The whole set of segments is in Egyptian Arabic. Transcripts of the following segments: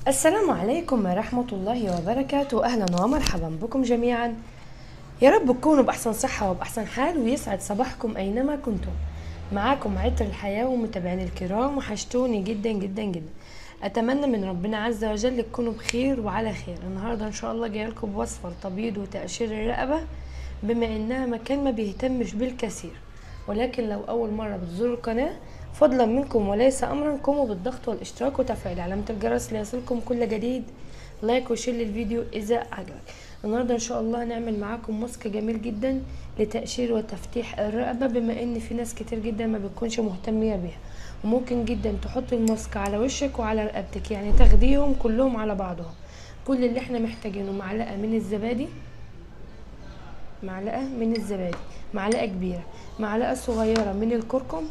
السلام عليكم ورحمة الله وبركاته أهلا ومرحبا بكم جميعا يا رب تكونوا بأحسن صحة وبأحسن حال ويسعد صباحكم أينما كنتم معاكم عطر الحياة ومتابعين الكرام وحشتوني جدا جدا جدا أتمنى من ربنا عز وجل تكونوا بخير وعلى خير النهاردة إن شاء الله جاي لكم بوصفة لتبييض وتقشير الرقبة بما إنها مكان ما بيهتمش بالكثير ولكن لو أول مرة بتزوروا القناة فضلا منكم وليس أمرا قوموا بالضغط والاشتراك وتفعيل علامة الجرس ليصلكم كل جديد لايك وشير للفيديو إذا عجبك النهاردة إن شاء الله هنعمل معاكم ماسك جميل جدا لتقشير وتفتيح الرقبة بما إن في ناس كتير جدا ما بتكونش مهتمية بيها وممكن جدا تحط الماسك على وشك وعلى رقبتك يعني تاخديهم كلهم على بعضهم كل اللي احنا محتاجينه معلقة من الزبادي معلقة من الزبادي معلقة كبيرة معلقة صغيرة من الكركم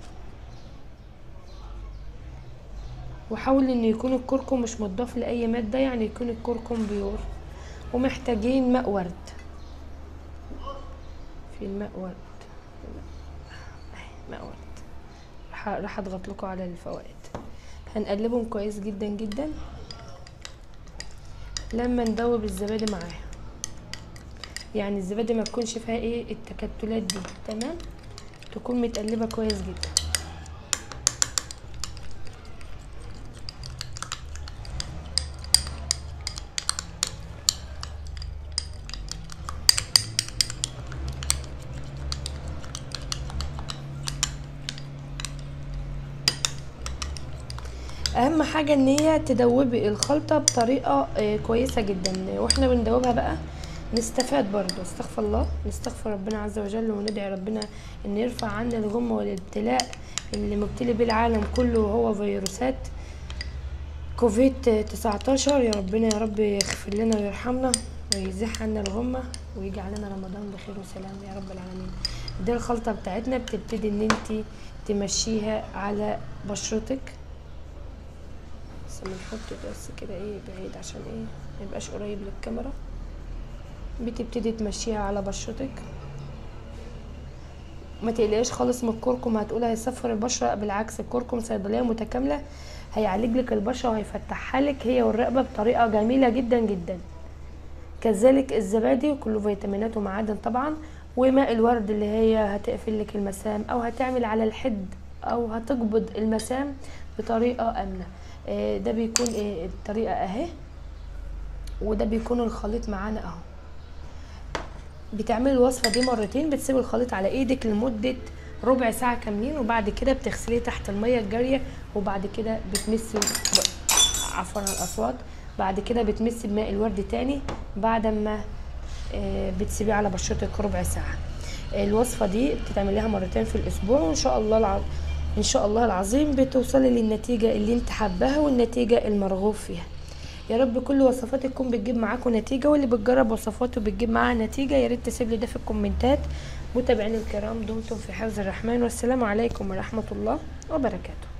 وحاول ان يكون الكركم مش مضاف لاي مادة يعني يكون الكركم بيور ومحتاجين ماء ورد في الماء ورد ماء ورد راح راح اضغط لكم على الفوائد هنقلبهم كويس جدا جدا لما ندوب الزبادي معاها يعني الزبادي ما تكونش فيها ايه التكتلات دي تمام تكون متقلبه كويس جدا اهم حاجه ان هي تدوبي الخلطه بطريقه آه كويسه جدا واحنا بندوبها بقى نستفاد برضو استغفر الله نستغفر ربنا عز وجل وندعي ربنا ان يرفع عنا الغمه والابتلاء اللي مبتلي بيه العالم كله وهو فيروسات كوفيد 19 يا ربنا يا رب يغفر لنا ويرحمنا ويزيح عنا الغمه ويجعل لنا رمضان بخير وسلام يا رب العالمين دي الخلطه بتاعتنا بتبتدي ان انت تمشيها على بشرتك بس بنحط بس كده ايه بعيد عشان ايه ميبقاش قريب للكاميرا بتبتدي تمشيها على بشرتك ما تقلقيش خالص من الكركم هتقول هيصفر البشره بالعكس الكركم صيدليه متكامله هيعالج لك البشره وهيفتحها لك هي والرقبه بطريقه جميله جدا جدا كذلك الزبادي كله فيتامينات ومعادن طبعا وماء الورد اللي هي هتقفل لك المسام او هتعمل على الحد او هتقبض المسام بطريقه امنه ده بيكون ايه الطريقه اهي وده بيكون الخليط معانا اهو بتعملي الوصفه دي مرتين بتسيبي الخليط على ايدك لمده ربع ساعه كاملين وبعد كده بتغسليه تحت الميه الجاريه وبعد كده بتمسي عفوا على الاصوات بعد كده بتمسي بماء الورد تاني بعد ما بتسيبيه على بشرتك ربع ساعه الوصفه دي بتتعمليها مرتين في الاسبوع وان شاء الله الع... ان شاء الله العظيم بتوصلي للنتيجه اللي انت حباها والنتيجه المرغوب فيها يا رب كل وصفاتي تكون بتجيب معاكم نتيجه واللي بتجرب وصفاته بتجيب معاها نتيجه يا ريت تسيب لي ده في الكومنتات متابعين الكرام دمتم في حفظ الرحمن والسلام عليكم ورحمه الله وبركاته